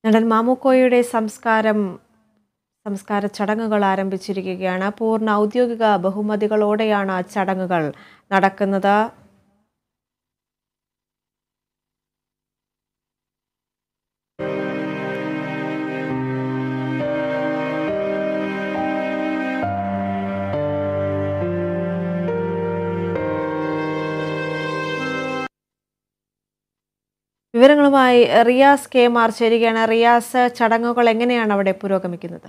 നടൻ മാമുക്കോയുടെ സംസ്കാരം സംസ്കാര ചടങ്ങുകൾ ആരംഭിച്ചിരിക്കുകയാണ് പൂർണ്ണ ഔദ്യോഗിക ബഹുമതികളോടെയാണ് ചടങ്ങുകൾ നടക്കുന്നത് വിവരങ്ങളുമായി റിയാസ് കെ മാർ ചേരുകയാണ് റിയാസ് ചടങ്ങുകൾ എങ്ങനെയാണ് അവിടെ പുരോഗമിക്കുന്നത്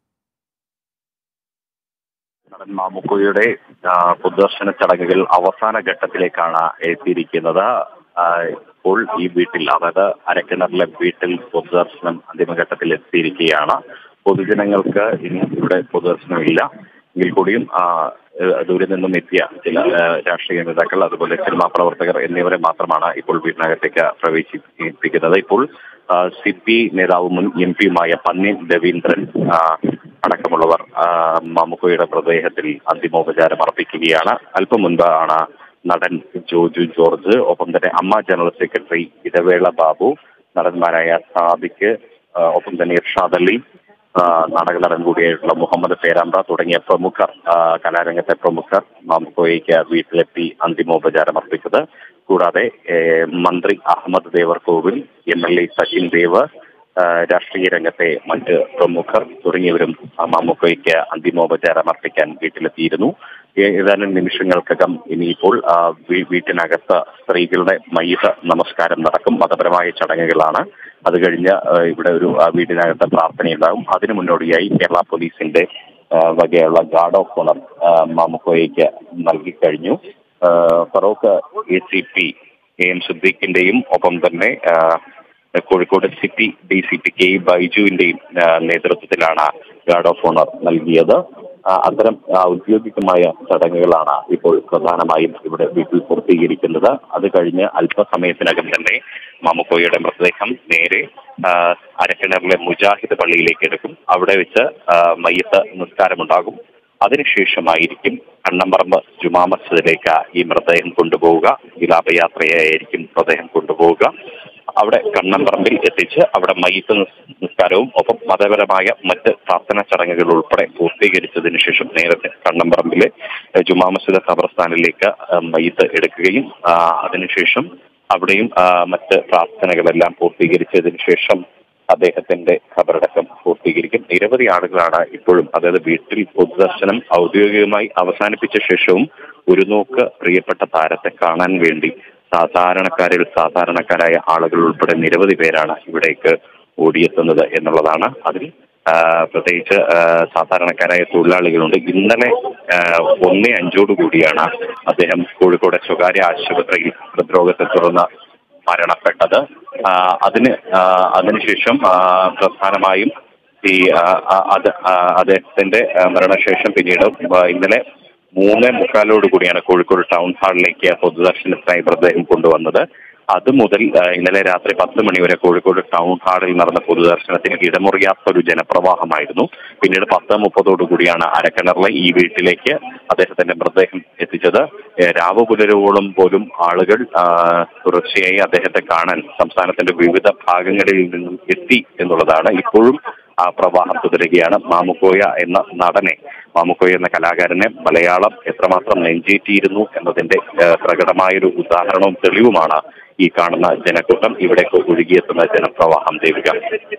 നടൻ മാമുക്കോയുടെ ആ, പൊതുദർശന ചടങ്ങുകൾ അവസാന ഘട്ടത്തിലേക്കാണ് എത്തിയിരിക്കുന്നത് ആ, ഇപ്പോൾ ഈ വീട്ടിൽ അതായത് അരക്കിണറിലെ വീട്ടിൽ പൊതുദർശനം അന്തിമഘട്ടത്തിൽ എത്തിയിരിക്കുകയാണ് പൊതുജനങ്ങൾക്ക് ഇനി ഇവിടെ പൊതുദർശനമില്ല എങ്കിൽ കൂടിയും ആ, ഏഹ്, ദൂരെ നിന്നും എത്തിയ ചില ഏഹ്, രാഷ്ട്രീയ നേതാക്കൾ അതുപോലെ സിനിമാ പ്രവർത്തകർ എന്നിവരെ മാത്രമാണ് ഇപ്പോൾ വീടിനകത്തേക്ക് പ്രവേശിപ്പിക്കുന്നത് ഇപ്പോൾ സി പി നേതാവ് മുൻ എം പിയുമായ പന്നീൻ രവീന്ദ്രൻ ആ, അടക്കമുള്ളവർ ആ, മാമുക്കോയുടെ മൃതദേഹത്തിൽ അന്തിമോപചാരം അർപ്പിക്കുകയാണ് അല്പം മുൻപാണ് നടൻ ജോജു ജോർജ് ഒപ്പം തന്നെ അമ്മ ജനറൽ സെക്രട്ടറി ഇടവേള ബാബു നടന്മാരായ സാദിഖ് ആ, ഒപ്പം തന്നെ ഇർഷാദ് അലി ആ, നാടക നടൻ കൂടിയായിട്ടുള്ള മുഹമ്മദ് പേരാമ്പ്ര തുടങ്ങിയ പ്രമുഖർ ആ, കലാരംഗത്തെ പ്രമുഖർ മാമുക്കോയ്ക്ക് വീട്ടിലെത്തി അന്തിമോപചാരം അർപ്പിച്ചത് കൂടാതെ ഏ, മന്ത്രി Ahammad Devarkovil M L A Sachin Dev ആ, രാഷ്ട്രീയ രംഗത്തെ മറ്റ് പ്രമുഖർ തുടങ്ങിയവരും ആ, മാമുക്കോയ്ക്ക് അന്തിമോപചാരം അർപ്പിക്കാൻ വീട്ടിലെത്തിയിരുന്നു ഏ- ഏതാനും നിമിഷങ്ങൾക്കകം ഇനിയിപ്പോൾ ആ, വീ- വീട്ടിനകത്ത് സ്ത്രീകളുടെ മയ്യത്ത് നമസ്കാരം നടക്കും മതപരമായ ചടങ്ങുകളാണ് അത് കഴിഞ്ഞ് ആ, ഇവിടെ ഒരു ആ, വീടിനകത്ത് പ്രാർത്ഥനയുണ്ടാകും അതിനു മുന്നോടിയായി കേരള പോലീസിന്റെ ആ, വകയുള്ള ഗാർഡ് ഓഫ് ഓണർ ആ, മാമുക്കോയ്ക്ക് നൽകിക്കഴിഞ്ഞു ആ, Farook A C P A M സിദ്ദീഖിന്റെയും ഒപ്പം തന്നെ ആ, Kozhikode city D C P K ബൈജുവിന്റെയും ആ, നേതൃത്വത്തിലാണ് ഗാർഡ് ഓഫ് ഓണർ നൽകിയത് ആ, അത്തരം ആ, ഔദ്യോഗികമായ ചടങ്ങുകളാണ് ഇപ്പോൾ പ്രധാനമായും ഇവിടെ വീട്ടിൽ പൂർത്തീകരിക്കുന്നത് അത് കഴിഞ്ഞ് അല്പസമയത്തിനകം തന്നെ മാമുക്കോയുടെ മൃതദേഹം നേരെ ആ, അരക്കിണറിലെ മുജാഹിദ് പള്ളിയിലേക്ക് എടുക്കും അവിടെ വെച്ച് ആ, മയ്യത്ത് നിസ്കാരമുണ്ടാകും അതിനുശേഷമായിരിക്കും കണ്ണമ്പറമ്പ് ജുമാ മസ്ജിദിലേക്ക് ഈ മൃതദേഹം കൊണ്ടുപോവുക വിലാപയാത്രയായിരിക്കും മൃതദേഹം കൊണ്ടുപോവുക അവിടെ കണ്ണമ്പറമ്പിൽ എത്തിച്ച് അവിടെ മയ്യത്ത് നിസ്- നിസ്കാരവും ഒപ്പം മതപരമായ മറ്റ് പ്രാർത്ഥനാ ചടങ്ങുകൾ ഉൾപ്പെടെ പൂർത്തീകരിച്ചതിന് ശേഷം നേരത്തെ കണ്ണമ്പറമ്പിലെ ഏഹ്, ജുമാ മസ്ജിദ് ഖബർസ്ഥാനിലേക്ക് ഏഹ്, മയ്യത്ത് എടുക്കുകയും ആ, അതിനുശേഷം അവിടെയും ആ, മറ്റ് പ്രാർത്ഥനകളെല്ലാം പൂർത്തീകരിച്ചതിന് ശേഷം അദ്ദേഹത്തിന്റെ ഖബറടക്കം പൂർത്തീകരിക്കും നിരവധി ആളുകളാണ് ഇപ്പോഴും അതായത് വീട്ടിൽ പൊതുദർശനം ഔദ്യോഗികമായി അവസാനിപ്പിച്ച ശേഷവും ഒരു നോക്ക് പ്രിയപ്പെട്ട താരത്തെ കാണാൻ വേണ്ടി സാധാരണക്കാരിൽ സാധാരണക്കാരായ ആളുകൾ ഉൾപ്പെടെ നിരവധി പേരാണ് ഇവിടേക്ക് ഓടിയെത്തുന്നത് എന്നുള്ളതാണ് അതിൽ ആ, പ്രത്യേകിച്ച് ആ, സാധാരണക്കാരായ തൊഴിലാളികളുണ്ട് ഇന്നലെ ആ, ഒന്നേ അഞ്ചോടു കൂടിയാണ് അദ്ദേഹം കോഴിക്കോട് സ്വകാര്യ ആശുപത്രിയിൽ ഹൃദ്രോഗത്തെ തുടർന്ന് മരണപ്പെട്ടത് ആ, അതിന് ആ, അതിനുശേഷം ആ, പ്രധാനമായും ഈ ആ, ആ, അത് ആ, അദ്ദേഹത്തിന്റെ ആ, മരണശേഷം പിന്നീട് ആ, ഇന്നലെ മൂന്നേ മുക്കാലോട് കൂടിയാണ് കോഴിക്കോട് ടൗൺ ഹാളിലേക്ക് പൊതുദർശനത്തിനായി മൃതദേഹം കൊണ്ടുവന്നത് അത് മുതൽ ആ, ഇന്നലെ രാത്രി പത്ത് മണിവരെ കോഴിക്കോട് ടൗൺ ഹാളിൽ നടന്ന പൊതുദർശനത്തിന് ഇടമുറിയാത്ത ഒരു ജനപ്രവാഹമായിരുന്നു പിന്നീട് പത്ത് മുപ്പതോടു കൂടിയാണ് അരക്കിണറിലെ ഈ വീട്ടിലേക്ക് അദ്ദേഹത്തിന്റെ മൃതദേഹം എത്തിച്ചത് ഏ, രാവ് പുലരുവോളം പോലും ആളുകൾ ആ, തുടർച്ചയായി അദ്ദേഹത്തെ കാണാൻ സംസ്ഥാനത്തിന്റെ വിവിധ ഭാഗങ്ങളിൽ നിന്നും എത്തി എന്നുള്ളതാണ് ഇപ്പോഴും ആ പ്രവാഹം തുടരുകയാണ് മാമുക്കോയ എന്ന നടനെ മാമുക്കോയ എന്ന കലാകാരനെ മലയാളം എത്രമാത്രം നെഞ്ചേറ്റിയിരുന്നു എന്നതിന്റെ ഏ, പ്രകടമായൊരു ഉദാഹരണവും തെളിവുമാണ് ഈ കാണുന്ന ജനക്കൂട്ടം ഇവിടേക്ക് ഒഴുകിയെത്തുന്ന ജനപ്രവാഹം ദേവിക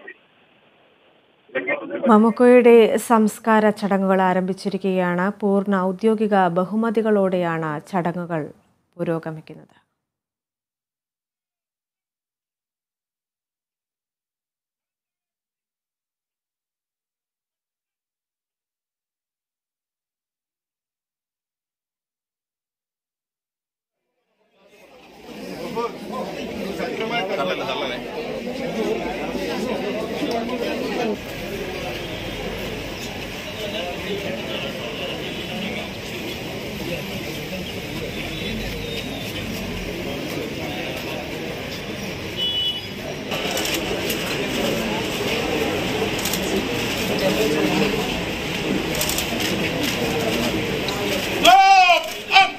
മമുക്കോയുടെ സംസ്കാര ചടങ്ങുകൾ ആരംഭിച്ചിരിക്കുകയാണ് പൂർണ്ണ ഔദ്യോഗിക ബഹുമതികളോടെയാണ് ചടങ്ങുകൾ പുരോഗമിക്കുന്നത് Globe up!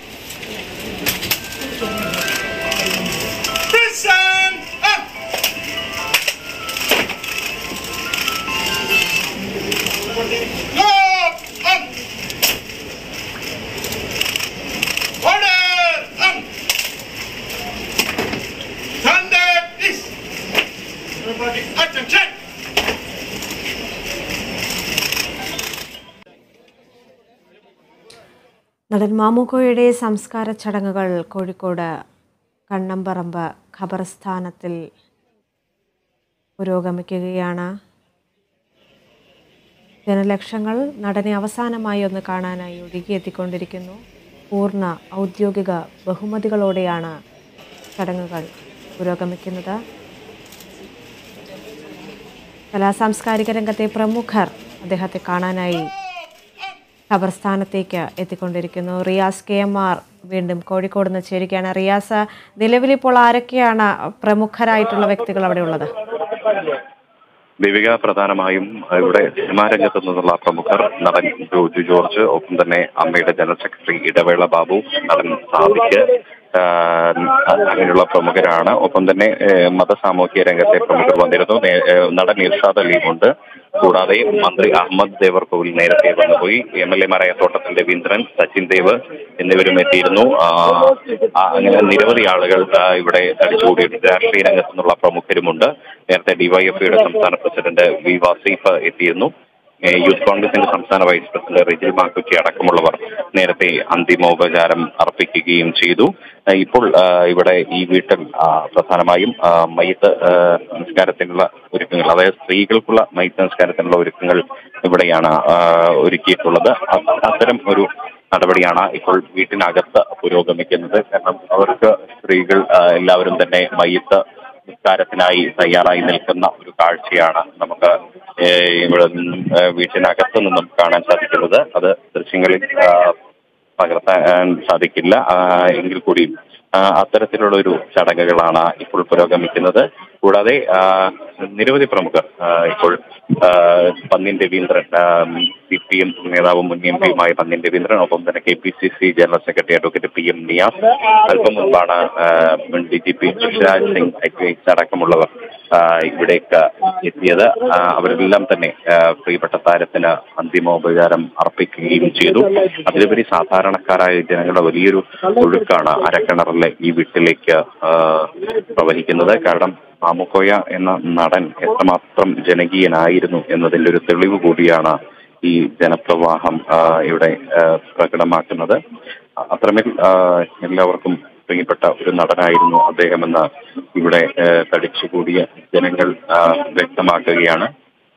Prison up! Everybody, attention! നടൻ മാമുക്കോയുടെ സംസ്കാര ചടങ്ങുകൾ കോഴിക്കോട് കണ്ണമ്പറമ്പ് ഖബർസ്ഥാനത്തിൽ പുരോഗമിക്കുകയാണ് ജനലക്ഷങ്ങൾ നടനെ അവസാനമായി ഒന്ന് കാണാനായി ഒഴുകിയെത്തിക്കൊണ്ടിരിക്കുന്നു പൂർണ്ണ ഔദ്യോഗിക ബഹുമതികളോടെയാണ് ചടങ്ങുകൾ പുരോഗമിക്കുന്നത് കലാ സാംസ്കാരിക രംഗത്തെ പ്രമുഖർ അദ്ദേഹത്തെ കാണാനായി ഖബർസ്ഥാനത്തേക്ക് എത്തിക്കൊണ്ടിരിക്കുന്നു റിയാസ് കെ എം ആർ വീണ്ടും കോഴിക്കോട് നിന്ന് ചേരുകയാണ് റിയാസ് നിലവിലിപ്പോൾ ആരൊക്കെയാണ് പ്രമുഖരായിട്ടുള്ള വ്യക്തികൾ അവിടെ ഉള്ളത് ദീപിക പ്രധാനമായും ഇവിടെ സിനിമാ രംഗത്ത് നിന്നുള്ള പ്രമുഖർ നടൻ ജോജു ജോർജ് ഒപ്പം തന്നെ അമ്മയുടെ ജനറൽ സെക്രട്ടറി ഇടവേള ബാബു നടൻ സാദിഖ് ആ, അങ്ങനെയുള്ള പ്രമുഖരാണ് ഒപ്പം തന്നെ ഏ, മതസാമൂഹിക രംഗത്തെ പ്രമുഖർ വന്നിരുന്നു നേ- ഏ, നടൻ ഇർഷാദ് അലിയുമുണ്ട് കൂടാതെ മന്ത്രി അഹമ്മദ് ദേവർകോവിൽ നേരത്തെ വന്നുപോയി എം എൽ എമാരായ തോട്ടത്തിൽ രവീന്ദ്രൻ സച്ചിൻ ദേവ് എന്നിവരും എത്തിയിരുന്നു ആ, ആ, അങ്ങനെ നിരവധി ആളുകൾ ആ, ഇവിടെ തടിച്ചുകൂടിയിട്ടുണ്ട് രാഷ്ട്രീയ രംഗത്തു നിന്നുള്ള പ്രമുഖരുമുണ്ട് നേരത്തെ ഡിവൈഎഫ്ഐയുടെ സംസ്ഥാന പ്രസിഡന്റ് വി വാസീഫ് എത്തിയിരുന്നു ഏ, യൂത്ത് കോൺഗ്രസിന്റെ സംസ്ഥാന വൈസ് പ്രസിഡന്റ് റിജിൽ മാക്കുറ്റി അടക്കമുള്ളവർ നേരത്തെ അന്തിമോപചാരം അർപ്പിക്കുകയും ചെയ്തു ആ, ഇപ്പോൾ ആ, ഇവിടെ ഈ വീട്ടിൽ ആ, പ്രധാനമായും ആ, മയ്യത്ത് ആ, സംസ്കാരത്തിനുള്ള ഒരുക്കങ്ങൾ അതായത് സ്ത്രീകൾക്കുള്ള മയ്യത്ത് സംസ്കാരത്തിനുള്ള ഒരുക്കങ്ങൾ ഇവിടെയാണ് ആ, ഒരുക്കിയിട്ടുള്ളത് അ- അത്തരം ഒരു നടപടിയാണ് ഇപ്പോൾ വീട്ടിനകത്ത് പുരോഗമിക്കുന്നത് കാരണം അവർക്ക് സ്ത്രീകൾ ആ, എല്ലാവരും തന്നെ മയ്യത്ത് നിസ്കാരത്തിനായി തയ്യാറായി നിൽക്കുന്ന ഒരു കാഴ്ചയാണ് നമുക്ക് ഏഹ്, ഇവിടെ നിന്നും ഏഹ്, വീട്ടിനകത്ത് നിന്നും കാണാൻ സാധിക്കുന്നത് അത് ദൃശ്യങ്ങളിൽ ആ, പകർത്താൻ സാധിക്കില്ല ആ, എങ്കിൽ കൂടി ആ, അത്തരത്തിലുള്ള ഒരു ചടങ്ങുകളാണ് ഇപ്പോൾ പുരോഗമിക്കുന്നത് കൂടാതെ ആ, നിരവധി പ്രമുഖർ ആ, ഇപ്പോൾ ആ, Pannian Raveendran C P M നേതാവും മുൻ എം പിയുമായ പന്നിൻ രവീന്ദ്രൻ ഒപ്പം തന്നെ K P C C general secretary advocate P M Niyas അല്പം മുൻപാണ് ആ, മുൻ D G P Rishiraj Singh I P S അടക്കമുള്ളവർ ആ, ഇവിടേക്ക് എത്തിയത് ആ, അവരെല്ലാം തന്നെ ആ, പ്രിയപ്പെട്ട താരത്തിന് അന്തിമോപചാരം അർപ്പിക്കുകയും ചെയ്തു അതിലുപരി സാധാരണക്കാരായ ജനങ്ങളുടെ വലിയൊരു ഒഴുക്കാണ് അരക്കിണറിലെ ഈ വീട്ടിലേക്ക് ആ, പ്രവഹിക്കുന്നത് കാരണം മാമുക്കോയ എന്ന നടൻ എത്രമാത്രം ജനകീയനായിരുന്നു എന്നതിന്റെ ഒരു തെളിവ് കൂടിയാണ് ഈ ജനപ്രവാഹം ആ, ഇവിടെ ആ, പ്രകടമാക്കുന്നത് അത്രമേൽ ആ, എല്ലാവർക്കും പ്രിയപ്പെട്ട ഒരു നടനായിരുന്നു അദ്ദേഹമെന്ന് ഇവിടെ ആ, തടിച്ചുകൂടിയ ജനങ്ങൾ ആ, വ്യക്തമാക്കുകയാണ്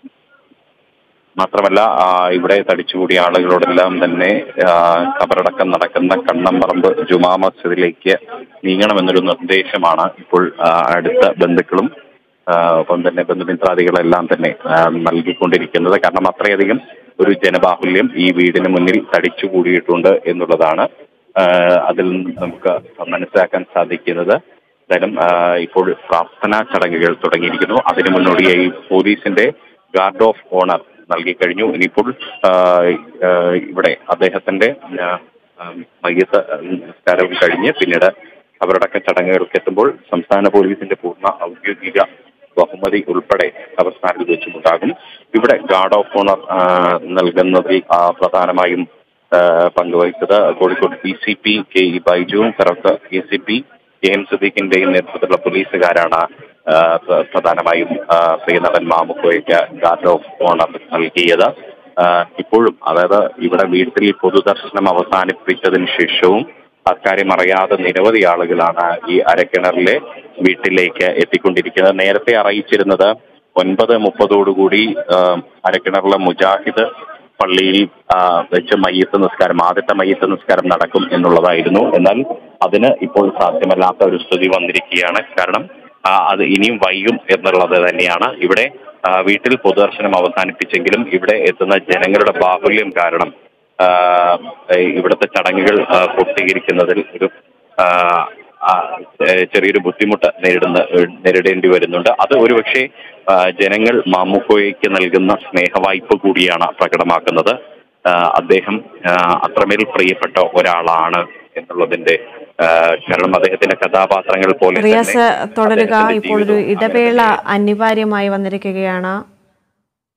മാത്രമല്ല ആ, ഇവിടെ തടിച്ചുകൂടിയ ആളുകളോടെല്ലാം തന്നെ ആ, കബറടക്കം നടക്കുന്ന കണ്ണമ്പറമ്പ് ജുമാ മസ്ജിദിലേക്ക് നീങ്ങണമെന്നൊരു നിർദ്ദേശമാണ് ഇപ്പോൾ ആ, അടുത്ത ബന്ധുക്കളും ആ, ഒപ്പം തന്നെ ബന്ധുമിത്രാദികളെല്ലാം തന്നെ ആ, നൽകിക്കൊണ്ടിരിക്കുന്നത് കാരണം അത്രയധികം ഒരു ജനബാഹുല്യം ഈ വീടിന് മുന്നിൽ തടിച്ചുകൂടിയിട്ടുണ്ട് എന്നുള്ളതാണ് ആ, അതിൽ നിന്ന് നമുക്ക് മനസ്സിലാക്കാൻ സാധിക്കുന്നത് എന്തായാലും ആ, ഇപ്പോൾ പ്രാർത്ഥനാ ചടങ്ങുകൾ തുടങ്ങിയിരിക്കുന്നു അതിനു മുന്നോടിയായി പോലീസിന്റെ ഗാർഡ് ഓഫ് ഓണർ നൽകിക്കഴിഞ്ഞു ഇനിയിപ്പോൾ ആ, ആ, ഇവിടെ അദ്ദേഹത്തിന്റെ ആ, ആ, മയ്യത്ത് നിസ്കാരവും കഴിഞ്ഞ് പിന്നീട് അവരടക്ക ചടങ്ങുകൾക്ക് എത്തുമ്പോൾ സംസ്ഥാന പോലീസിന്റെ പൂർണ്ണ ഔദ്യോഗിക ബഹുമതി ഉൾപ്പെടെ അവസ്ഥാനത്തിൽ വെച്ചുണ്ടാകും ഇവിടെ ഗാർഡ് ഓഫ് ഓണർ ആ, നൽകുന്നതിൽ ആ, പ്രധാനമായും ആ, പങ്കുവഹിച്ചത് Kozhikode P C P K E ബൈജുവും correct A C P A M സദീഖിന്റെയും നേതൃത്വത്തിലുള്ള പോലീസുകാരാണ് ആ, പ്ര- പ്രധാനമായും ആ, പ്രിയ നടൻ മാമുക്കോയ്ക്ക് ഗാർഡ് ഓഫ് ഓണർ നൽകിയത് ആ, ഇപ്പോഴും അതായത് ഇവിടെ വീട്ടിൽ പൊതുദർശനം അവസാനിപ്പിച്ചതിന് ശേഷവും അക്കാര്യം അറിയാതെ നിരവധി ആളുകളാണ് ഈ അരക്കിണറിലെ വീട്ടിലേക്ക് എത്തിക്കൊണ്ടിരിക്കുന്നത് നേരത്തെ അറിയിച്ചിരുന്നത് ഒൻപത് മുപ്പതോടുകൂടി ആ, അരക്കിണറിലെ മുജാഹിദ് പള്ളിയിൽ ആ, വെച്ച് മയ്യത്ത് നിസ്കാരം ആദ്യത്തെ മയ്യത്ത് നിസ്കാരം നടക്കും എന്നുള്ളതായിരുന്നു എന്നാൽ അതിന് ഇപ്പോൾ സാധ്യമല്ലാത്ത ഒരു സ്ഥിതി വന്നിരിക്കുകയാണ് കാരണം ആ, അത് ഇനിയും വൈകും എന്നുള്ളത് തന്നെയാണ് ഇവിടെ ആ, വീട്ടിൽ പൊതുദർശനം അവസാനിപ്പിച്ചെങ്കിലും ഇവിടെ എത്തുന്ന ജനങ്ങളുടെ ബാഹുല്യം കാരണം ആ, ഇവിടുത്തെ ചടങ്ങുകൾ ആ, പൂർത്തീകരിക്കുന്നതിൽ ഒരു ആ, ആ, ഏഹ് ചെറിയൊരു ബുദ്ധിമുട്ട് നേരിടുന്ന നേരിടേണ്ടി വരുന്നുണ്ട് അത് ഒരുപക്ഷെ ആ, ജനങ്ങൾ മാമുക്കോയ്ക്ക് നൽകുന്ന സ്നേഹവായ്പ കൂടിയാണ് പ്രകടമാക്കുന്നത് ആ, അദ്ദേഹം ആ, അത്രമേൽ പ്രിയപ്പെട്ട ഒരാളാണ് എന്നുള്ളതിന്റെ ആ, കാരണം അദ്ദേഹത്തിന്റെ കഥാപാത്രങ്ങൾ പോലെ റിയാസ് തന്നെ തുടരുക അദ്ദേഹത്തിന്റെ ഇപ്പോൾ ഒരു ജീവിതവും ഇടവേള അനിവാര്യമായി വന്നിരിക്കുകയാണ്